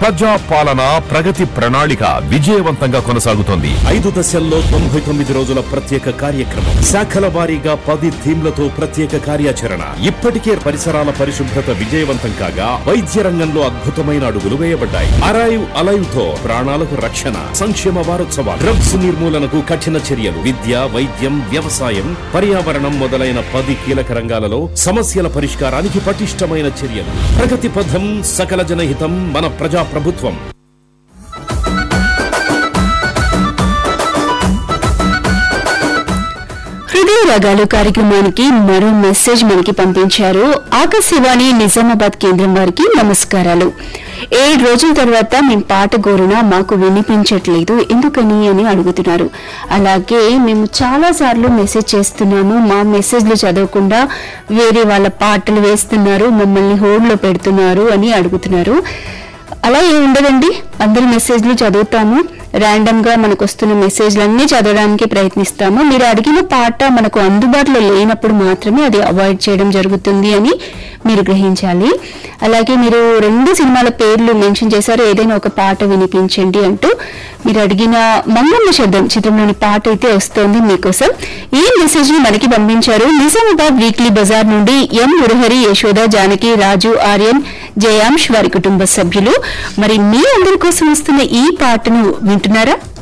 ప్రజా పాలన ప్రగతి ప్రణాళిక విజయవంతంగా కొనసాగుతోంది ఐదు దశల్లో తొంభై తొమ్మిది రోజుల ప్రత్యేక కార్యక్రమం శాఖల వారీగా పది థీమ్లతో ప్రత్యేక కార్యాచరణ ఇప్పటికే పరిసరాల పరిశుభ్రత విజయవంతం కాగా వైద్య రంగంలో అద్భుతమైన అడుగులు వేయబడ్డాయి అరైవ్ అలైవ్ తో ప్రాణాలకు రక్షణ సంక్షేమ వారోత్సవాలు డ్రగ్స్ నిర్మూలనకు కఠిన చర్యలు విద్య వైద్యం వ్యవసాయం పర్యావరణం మొదలైన పది కీలక రంగాలలో సమస్యల పరిష్కారానికి పటిష్టమైన చర్యలు ప్రగతి పథం సకల జనహితం మన ప్రజా ప్రభుత్వం హృదయ రాగాలు కార్యక్రమానికి మరో మెసేజ్ మనకి పంపించారు ఆకాశవాణి నిజామాబాద్ కేంద్రం వారికి నమస్కారాలు ఏడు రోజుల తర్వాత మేము పాట కోరిన మాకు వినిపించట్లేదు ఎందుకని అని అడుగుతున్నారు అలాగే మేము చాలా సార్లు మెసేజ్ చేస్తున్నాము మా మెసేజ్లు చదవకుండా వేరే వాళ్ళ పాటలు వేస్తున్నారు మమ్మల్ని హోల్డ్లో పెడుతున్నారు అని అడుగుతున్నారు అలా ఏమి ఉండదండి అందరి మెసేజ్లు చదువుతాము ర్యాండమ్ గా మనకు వస్తున్న మెసేజ్లన్నీ చదవడానికి ప్రయత్నిస్తాము మీరు అడిగిన పాట మనకు అందుబాటులో లేనప్పుడు మాత్రమే అది అవాయిడ్ చేయడం జరుగుతుంది అని మీరు గ్రహించాలి అలాగే మీరు రెండు సినిమాల పేర్లు మెన్షన్ చేశారు ఏదైనా ఒక పాట వినిపించండి అంటూ మీరు అడిగిన మంగమ్మ శబ్దం చిత్రంలోని పాట అయితే వస్తోంది మీకోసం ఈ మెసేజ్ ని మనకి పంపించారు నిజామాబాద్ వీక్లీ బజార్ నుండి ఎం మురహరి యశోద జానకి రాజు ఆర్యన్ జయాంష్ వారి కుటుంబ సభ్యులు మరి మీ అందరి కోసం వస్తున్న ఈ పాటను వింటున్నారా